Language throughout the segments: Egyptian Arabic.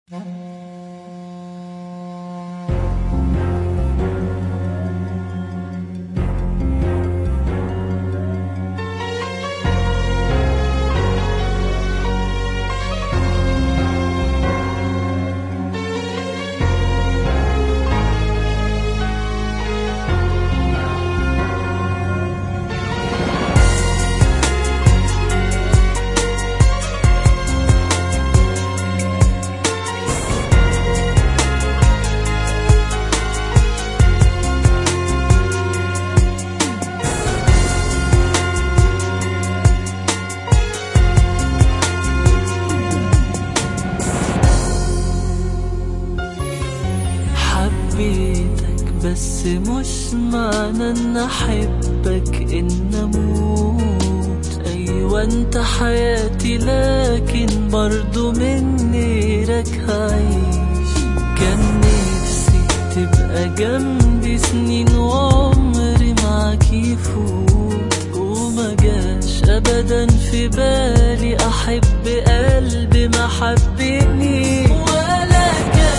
حبيتك بس مش معنى ان احبك ان اموت ايوه انت حياتي لكن برضو من غيرك هعيش كان نفسي تبقى جنبي سنين وعمري معاك يفوت وما جاش ابدا في بالي احب قلبي ما حبني ولا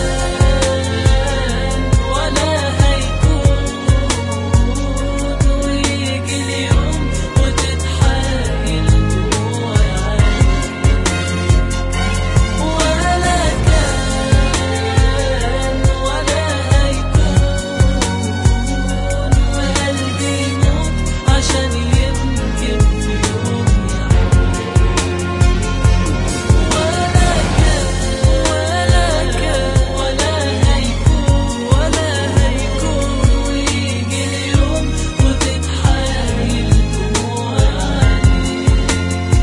كان ولا هيكون ويجي اليوم وتتحايل دموعي عليك ولا كان ولا هيكون وقلبي يموت عشان يمكن في يوم ولا كان ولا كان ولا هيكون ولا هيكون ويجي اليوم وتتحايل دموعي عليك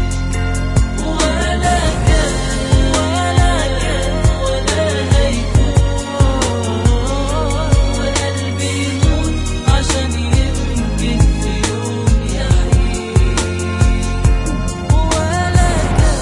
ولا كان ولا كان ولا هيكون وقلبي يموت عشان يمكن في يوم يحيي ولا كان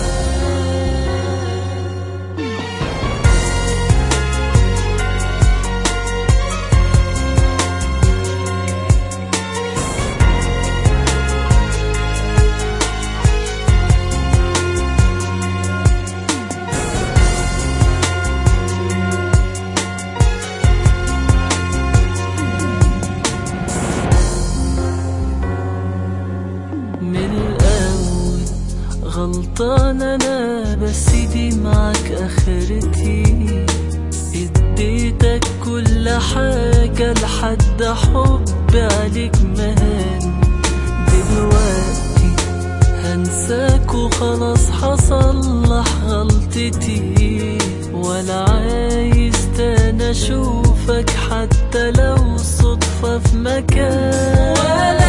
من الأول غلطان أنا بس دي معك آخرتي اديتك كل حاجة لحد حب عليك مهان دلوقتي هنساك وخلاص هصلح غلطتي ولا عايز تاني اشوفك حتى لو صدفة في مكان ولا